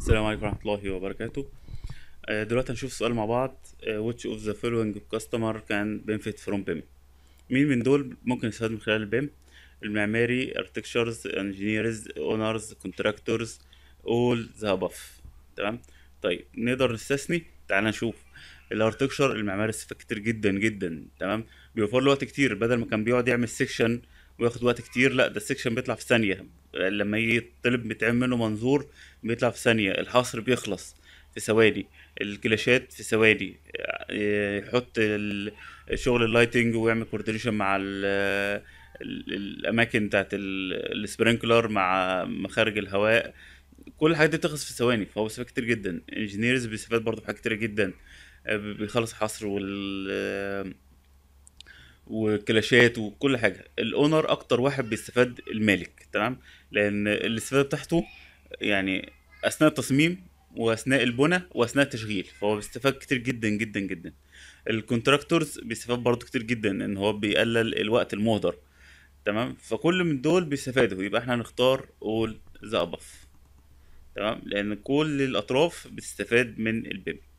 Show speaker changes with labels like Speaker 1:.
Speaker 1: السلام عليكم ورحمة الله وبركاته آه، دلوقتي هنشوف سؤال مع بعض آه، which of the following customer can benefit from BIM مين من دول ممكن يستفاد من خلال البيم المعماري architectures engineers owners contractors all the above تمام طيب نقدر نستثني تعال نشوف الارتكشر المعماري استفاد كتير جدا جدا تمام بيوفر له وقت كتير بدل ما كان بيقعد يعمل سيكشن وياخد وقت كتير لا ده السيكشن بيطلع في ثانية لما يجي يطلب بيتعمل منه منظور بيطلع في ثانية الحصر بيخلص في ثواني الكلاشات في ثواني آه، يحط ال- شغل اللايتنج ويعمل كوردينيشن مع ال ال- الاماكن بتاعت ال- السبرينكلر مع مخارج الهواء كل الحاجات دي بتخلص في ثواني فهو بيستفاد كتير جدا انجينيرز بيستفاد برضه بحاجات كتير جدا آه، بيخلص حصر وال آه، وكلاشات وكل حاجه الاونر اكتر واحد بيستفاد المالك تمام لان الاستفاده بتاعته يعني اثناء التصميم واثناء البناء واثناء التشغيل فهو بيستفاد كتير جدا جدا جدا الكونتراكتورز بيستفاد برضه كتير جدا ان هو بيقلل الوقت المهدر تمام فكل من دول بيستفادوا يبقى احنا هنختار all the above تمام لان كل الاطراف بتستفاد من البيم